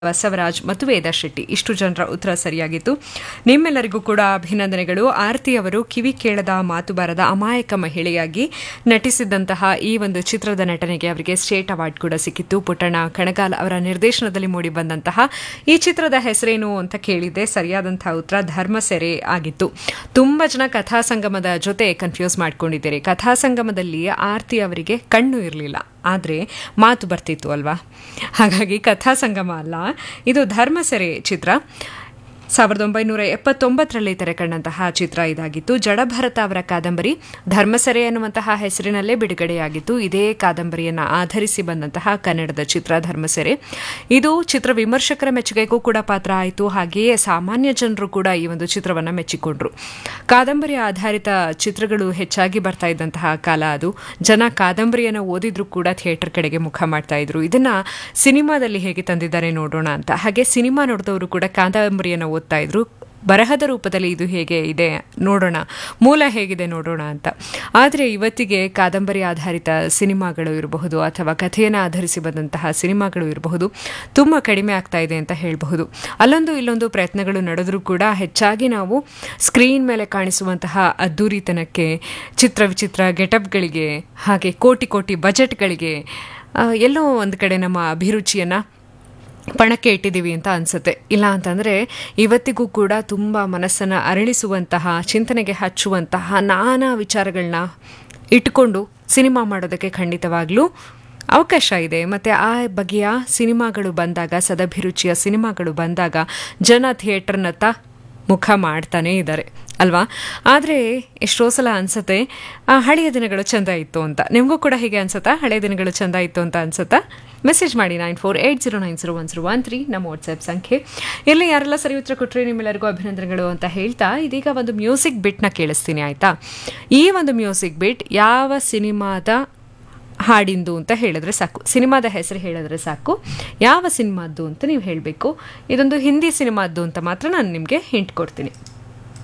ಬಸವರಾಜ್ ಮತ್ತು ವೇದ ಶೆಟ್ಟಿ ಇಷ್ಟು ಜನರ ಉತ್ತರ ಸರಿಯಾಗಿತ್ತು ನಿಮ್ಮೆಲ್ಲರಿಗೂ ಕೂಡ ಅಭಿನಂದನೆಗಳು ಆರತಿ ಅವರು ಕಿವಿ ಕೇಳದ ಮಾತು ಬಾರದ ಅಮಾಯಕ ಮಹಿಳೆಯಾಗಿ ನಟಿಸಿದ್ದಂತಹ ಈ ಒಂದು ಚಿತ್ರದ ನಟನೆಗೆ ಅವರಿಗೆ ಸ್ಟೇಟ್ ಅವಾರ್ಡ್ ಕೂಡ ಸಿಕ್ಕಿತ್ತು ಪುಟ್ಟಣ್ಣ ಕಣಗಾಲ್ ಅವರ ನಿರ್ದೇಶನದಲ್ಲಿ ಮೂಡಿ ಬಂದಂತಹ ಈ ಚಿತ್ರದ ಹೆಸರೇನು ಅಂತ ಕೇಳಿದ್ದೆ ಸರಿಯಾದಂತಹ ಉತ್ತರ ಧರ್ಮಸೆರೆ ಆಗಿತ್ತು ತುಂಬಾ ಜನ ಕಥಾ ಸಂಗಮದ ಜೊತೆ ಕನ್ಫ್ಯೂಸ್ ಮಾಡ್ಕೊಂಡಿದ್ದೀರಿ ಕಥಾ ಸಂಗಮದಲ್ಲಿ ಆರತಿ ಅವರಿಗೆ ಕಣ್ಣು ಇರಲಿಲ್ಲ ಆದರೆ ಮಾತು ಬರ್ತಿತ್ತು ಅಲ್ವಾ ಹಾಗಾಗಿ ಕಥಾ ಸಂಗಮ ಅಲ್ಲ ಇದು ಧರ್ಮಸೆರೆ ಚಿತ್ರ ಸಾವಿರದ ಒಂಬೈನೂರ ಎಪ್ಪತ್ತೊಂಬತ್ತರಲ್ಲಿ ತೆರೆಕಂಡಂತಹ ಚಿತ್ರ ಇದಾಗಿತ್ತು ಜಡಭರತ ಅವರ ಕಾದಂಬರಿ ಧರ್ಮಸೆರೆ ಎನ್ನುವಂತಹ ಹೆಸರಿನಲ್ಲೇ ಬಿಡುಗಡೆಯಾಗಿತ್ತು ಇದೇ ಕಾದಂಬರಿಯನ್ನು ಆಧರಿಸಿ ಬಂದಂತಹ ಕನ್ನಡದ ಚಿತ್ರ ಧರ್ಮಸೆರೆ ಇದು ಚಿತ್ರ ವಿಮರ್ಶಕರ ಮೆಚ್ಚುಗೆಗೂ ಕೂಡ ಪಾತ್ರ ಆಯಿತು ಹಾಗೆಯೇ ಸಾಮಾನ್ಯ ಜನರು ಕೂಡ ಈ ಒಂದು ಚಿತ್ರವನ್ನು ಮೆಚ್ಚಿಕೊಂಡ್ರು ಕಾದಂಬರಿ ಆಧಾರಿತ ಚಿತ್ರಗಳು ಹೆಚ್ಚಾಗಿ ಬರ್ತಾ ಇದ್ದಂತಹ ಕಾಲ ಅದು ಜನ ಕಾದಂಬರಿಯನ್ನು ಓದಿದ್ರು ಕೂಡ ಥಿಯೇಟರ್ ಕಡೆಗೆ ಮುಖ ಮಾಡ್ತಾ ಇದ್ರು ಇದನ್ನ ಸಿನಿಮಾದಲ್ಲಿ ಹೇಗೆ ತಂದಿದ್ದಾರೆ ನೋಡೋಣ ಅಂತ ಹಾಗೆ ಸಿನಿಮಾ ನೋಡಿದವರು ಕೂಡ ಕಾದಂಬರಿಯನ್ನು ಓದ್ತಾ ಇದ್ರು ಬರಹದ ರೂಪದಲ್ಲಿ ಇದು ಹೇಗೆ ಇದೆ ನೋಡೋಣ ಮೂಲ ಹೇಗಿದೆ ನೋಡೋಣ ಅಂತ ಆದರೆ ಇವತ್ತಿಗೆ ಕಾದಂಬರಿ ಆಧಾರಿತ ಸಿನಿಮಾಗಳು ಇರಬಹುದು ಅಥವಾ ಕಥೆಯನ್ನು ಆಧರಿಸಿ ಬಂದಂತಹ ಸಿನಿಮಾಗಳು ಇರಬಹುದು ತುಂಬ ಕಡಿಮೆ ಆಗ್ತಾ ಇದೆ ಅಂತ ಹೇಳಬಹುದು ಅಲ್ಲೊಂದು ಇಲ್ಲೊಂದು ಪ್ರಯತ್ನಗಳು ನಡೆದರೂ ಕೂಡ ಹೆಚ್ಚಾಗಿ ನಾವು ಸ್ಕ್ರೀನ್ ಮೇಲೆ ಕಾಣಿಸುವಂತಹ ಅದ್ದೂರಿತನಕ್ಕೆ ಚಿತ್ರ ವಿಚಿತ್ರ ಗೆಟಪ್ಗಳಿಗೆ ಹಾಗೆ ಕೋಟಿ ಕೋಟಿ ಬಜೆಟ್ಗಳಿಗೆ ಎಲ್ಲೋ ಒಂದು ಕಡೆ ನಮ್ಮ ಅಭಿರುಚಿಯನ್ನು ಪಣಕ್ಕೆ ಇಟ್ಟಿದ್ದೀವಿ ಅಂತ ಅನಿಸುತ್ತೆ ಇಲ್ಲ ಅಂತಂದರೆ ಇವತ್ತಿಗೂ ಕೂಡ ತುಂಬ ಮನಸ್ಸನ್ನು ಅರಳಿಸುವಂತಹ ಚಿಂತನೆಗೆ ಹಚ್ಚುವಂತಹ ನಾನಾ ವಿಚಾರಗಳನ್ನ ಇಟ್ಕೊಂಡು ಸಿನಿಮಾ ಮಾಡೋದಕ್ಕೆ ಖಂಡಿತವಾಗ್ಲೂ ಅವಕಾಶ ಇದೆ ಮತ್ತು ಆ ಬಗೆಯ ಸಿನಿಮಾಗಳು ಬಂದಾಗ ಸದಭಿರುಚಿಯ ಸಿನಿಮಾಗಳು ಬಂದಾಗ ಜನ ಥಿಯೇಟರ್ನತ್ತ ಮುಖ ಮಾಡ್ತಾನೇ ಇದ್ದಾರೆ ಅಲ್ವಾ ಆದರೆ ಎಷ್ಟೋ ಸಲ ಅನ್ಸುತ್ತೆ ಆ ಹಳೆಯ ದಿನಗಳು ಚೆಂದ ಇತ್ತು ಅಂತ ನಿಮಗೂ ಕೂಡ ಹೀಗೆ ಅನ್ಸುತ್ತಾ ಹಳೆಯ ದಿನಗಳು ಚೆಂದ ಇತ್ತು ಅಂತ ಅನ್ಸುತ್ತಾ ಮೆಸೇಜ್ ಮಾಡಿ nine four eight zero nine zero one zero one three ನಮ್ಮ ವಾಟ್ಸ್ಆ್ಯಪ್ ಸಂಖ್ಯೆ ಇಲ್ಲಿ ಯಾರೆಲ್ಲ ಸರಿ ಉತ್ತರ ಕೊಟ್ಟರೆ ನಿಮ್ಮೆಲ್ಲರಿಗೂ ಅಭಿನಂದನೆಗಳು ಅಂತ ಹೇಳ್ತಾ ಇದೀಗ ಒಂದು ಮ್ಯೂಸಿಕ್ ಬಿಟ್ನ ಕೇಳಿಸ್ತೀನಿ ಆಯಿತಾ ಈ ಒಂದು ಮ್ಯೂಸಿಕ್ ಬಿಟ್ ಯಾವ ಸಿನಿಮಾದ ಹಾಡಿಂದು ಅಂತ ಹೇಳಿದ್ರೆ ಸಾಕು ಸಿನಿಮಾದ ಹೆಸರು ಹೇಳಿದ್ರೆ ಸಾಕು ಯಾವ ಸಿನಿಮಾದ್ದು ಅಂತ ನೀವು ಹೇಳಬೇಕು ಇದೊಂದು ಹಿಂದಿ ಸಿನಿಮಾದ್ದು ಅಂತ ಮಾತ್ರ ನಾನು ನಿಮಗೆ ಹಿಂಟ್ ಕೊಡ್ತೀನಿ